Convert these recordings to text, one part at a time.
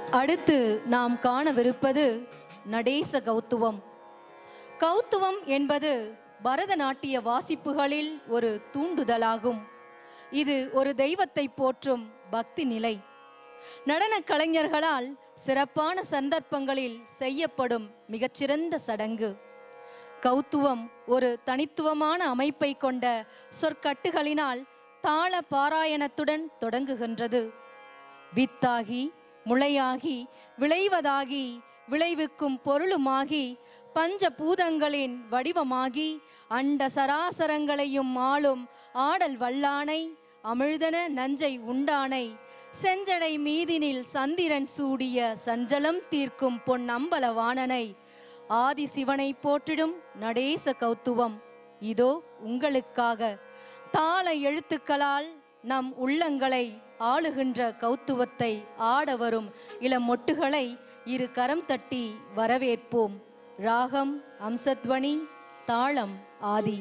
அடுத்து நாம் காணவிருப்பது நடேச கௌத்துவம் கௌத்துவம் என்பது பரதநாட்டிய வாசிப்புகளில் ஒரு தூண்டுதலாகும் இது ஒரு தெய்வத்தை போற்றும் பக்தி நிலை நடனக் கலைஞர்களால் சிறப்பான சந்தர்ப்பங்களில் செய்யப்படும் மிகச்சிறந்த சடங்கு கௌத்துவம் ஒரு தனித்துவமான அமைப்பை கொண்ட சொற்கட்டுகளினால் தாள பாராயணத்துடன் தொடங்குகின்றது வித்தாகி முளையாகி விளைவதாகி விளைவிக்கும் பொருளுமாகி பஞ்ச பூதங்களின் வடிவமாகி அண்ட சராசரங்களையும் ஆளும் ஆடல் வல்லானை அமிழ்தன நஞ்சை உண்டானை செஞ்சடை மீதினில் சந்திரன் சூடிய சஞ்சலம் தீர்க்கும் பொன்னம்பல வாணனை ஆதி சிவனை போற்றிடும் நடேச கௌத்துவம் இதோ உங்களுக்காக தாள எழுத்துக்களால் நம் உள்ளங்களை ஆளுகின்ற கௌத்துவத்தை ஆட வரும் இளம் மொட்டுகளை இரு கரம் தட்டி வரவேற்போம் ராகம் அம்சத்வனி தாளம் ஆதி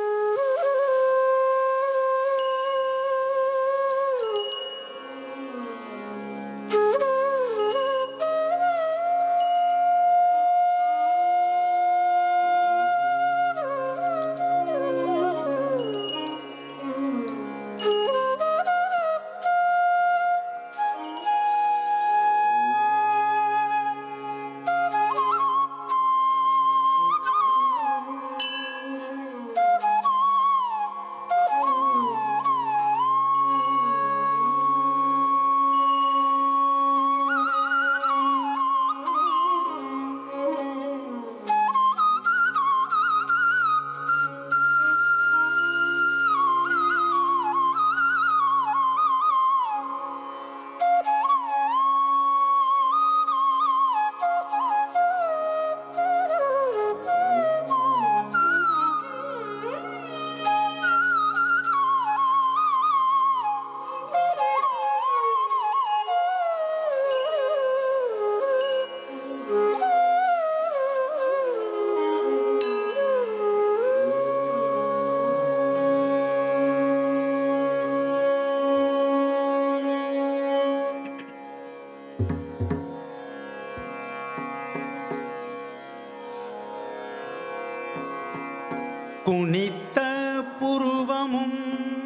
குனித்த புருவமும்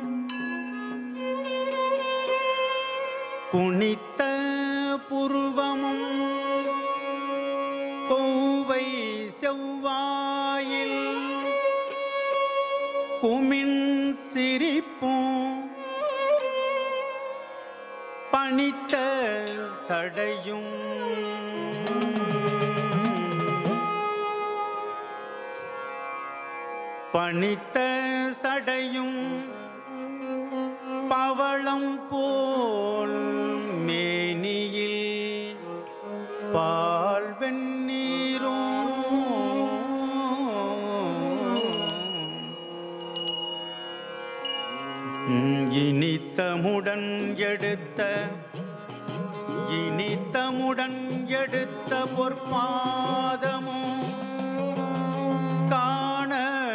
குனித்த புருவமும் கோவை செவ்வாயில் குமின் சிரிப்பும் பணித்த சடையும் பணித்த சடையும் பவளம் போல் மேனியில் பால் வெந்நீரும் இனித்தமுடன் எடுத்த இனித்தமுடன் எடுத்த பொற்பாதமும் காண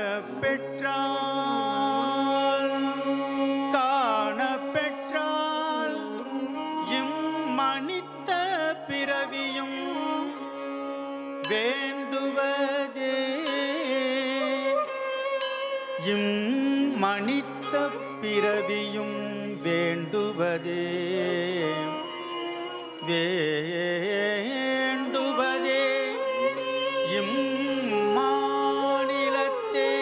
பெற்றால் காண பெற்றால் இம்மணித்த பிறவியும் வேண்டுவதே இம்மணித்த பிறவியும் வேண்டுவதே வேண்டுவதே இம்மாநிலத்தே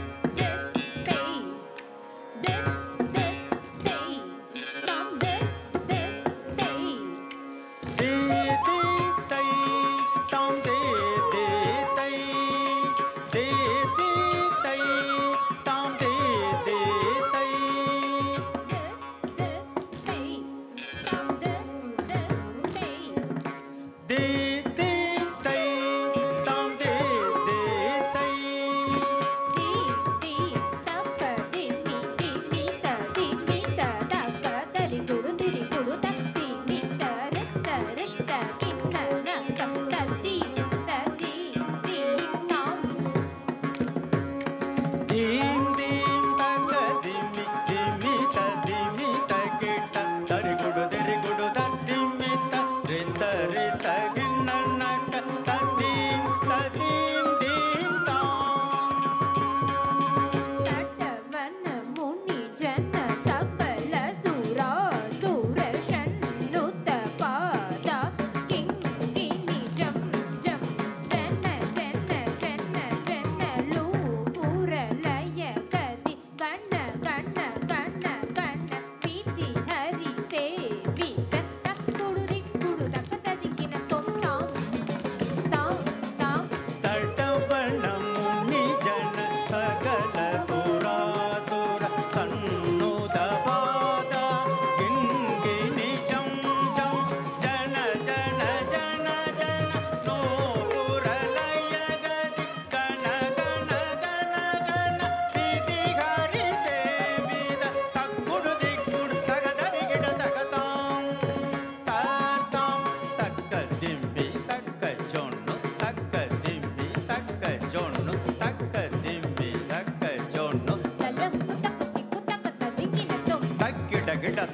Thank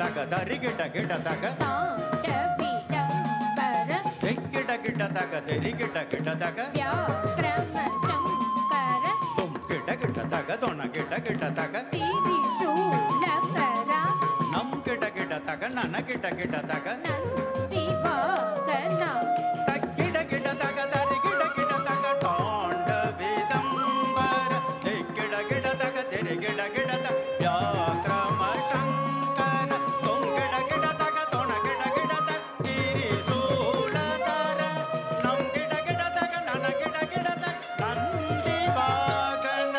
தக தரி கிட்ட கிட்ட தக தாண்டவிடம்பர கிட்ட கிட்ட தக தெரி கிட்ட கிட்ட தக வியாக்கிரம சங்கர தும் கிட்ட கிட்ட தக தொண கிட்ட கிட்ட தக திரிசூலகரா நம் கிட்ட கிட்ட தக நன கிட்ட கிட்ட தக நந்திவாகனா தக்கிட கிட்ட தக தரி கிட்ட கிட்ட தக தாண்ட விதம்பர கிட கிட தக தெரி கிட கிட தக வியாக்கிரம சங்கர தொம் கிட கிட தக தொண கிட கிட தக திரிசூலதர நம் கிட கிட தக நன கிட கிட தக நந்தி வாகன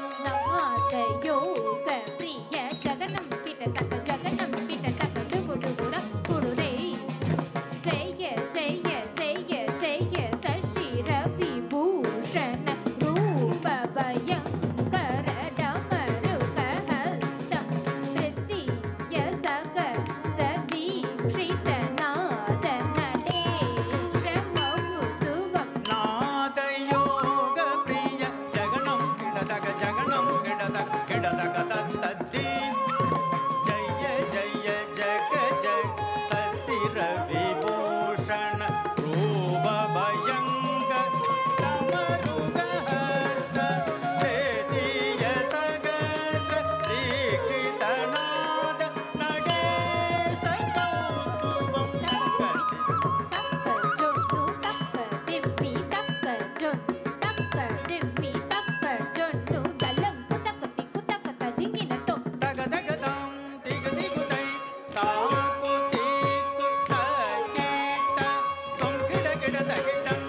நாதயோக பிரிய ஜகனம் கிட்ட தக்க ஜகனம் கிட்ட தக்க டுகுடுகுர குடுரே ஜெய ஜெய ஜெய ஜெய சஷி ரவி பூஷண ரூப பயங்கர டமருக ஹஸ்தம் திருத்திய சக சதீக்ஷித நாத நடேஷ மவுதுவம் நாதயோக பிரிய ஜகனம் கிடதக ஜகனம் கிடதக கிடதக தத்தத்தி ஜய ஜய ஜக ஜய சசிர விபூஷண ரூப பயங்க தமருக ஹஸ்த வேதிய சகஸ்ர தீக்ஷித நாத நடேச கௌதுவம் கத்தி தக்க ஜொன்னு தக்க திம்மி தக்க ஜொன் தக்க திம்மி தக்க ஜொன்னு தலங்கு தக்க திக்கு தக்க ததிங்கின தொம் தக தக தாம் திக திகுதை தாக்கு தீக்கு தகீட்ட தொம் கிட கிட தகிட்டம்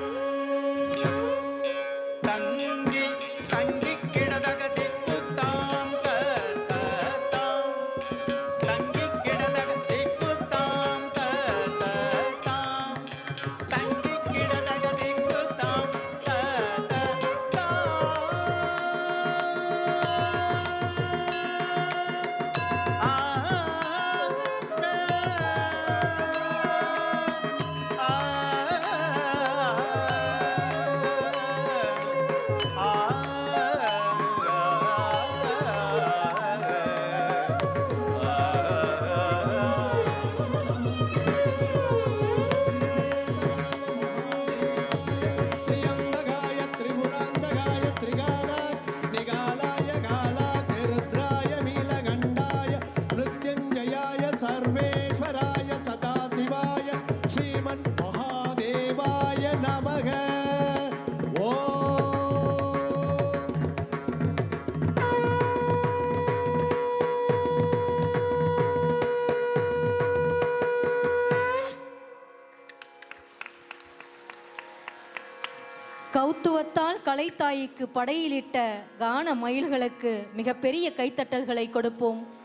தங்கி தங்கி கிட தக திக்கு தாம் கத்த தாம் தங்கி கிட தக திக்கு தாம் கத்த தாம் தங்கி கிட தக திக்கு தாம் கத்த தாம் त्र्यम्बकाय त्रिपुरान्तकाय त्रिकालाय निकालाय कालाय रुद्राय नीलकण्ठाय मृत्युञ्जयाय सर्वेश्वराय सदाशिवाय श्रीमन्महादेवाय नमः ॐ கௌத்துவத்தால் கலைத்தாய்க்கு படையிலிட்ட கான மயில்களுக்கு மிகப்பெரிய கைத்தட்டல்களை கொடுப்போம்